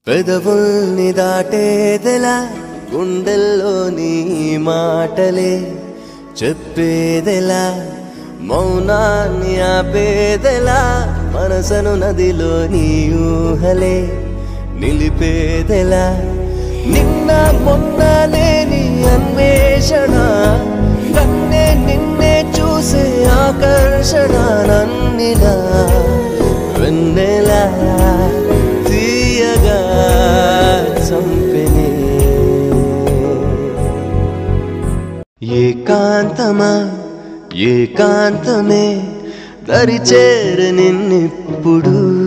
పెదవుల్ని దాటేదెలా గుండెల్లో నీ మాటలే చెప్పేదెలా మౌనాన్ని ఆపేదెలా మనసను నదిలో నీ ఊహలే నిలిపేదెలా నిన్న మొన్న లేని అన్వేషణ నన్నే నిన్నే చూసే ఆకర్షణ నన్నిలా వెన్నెలా తీయగా చంపిని ఏకాంతమా ఏకాంతమే దరిచేర నిన్నిప్పుడు